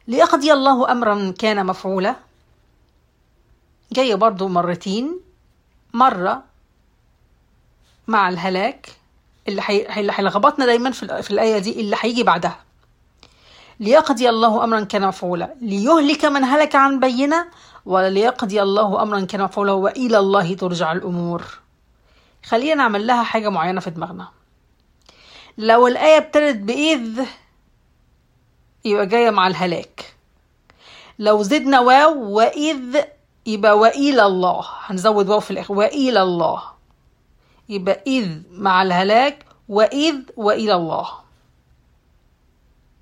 ليقضي الله أمرا كان مفعولا جاية برضو مرتين مرة مع الهلاك اللي حي... اللي هيلخبطنا دايما في, ال... في الآية دي اللي هيجي بعدها ليقضي الله أمرا كان مفعولا ليهلك من هلك عن بينة وليقضي الله أمرا كان مفعولا وإلى الله ترجع الأمور خلينا نعمل لها حاجة معينة في دماغنا لو الآية ابتدت بإذ يبقى جاية مع الهلاك لو زدنا واو وإذ يبقى وإلى الله هنزود واو في الآخر وإلى الله يبقى إذ مع الهلاك وإذ وإلى الله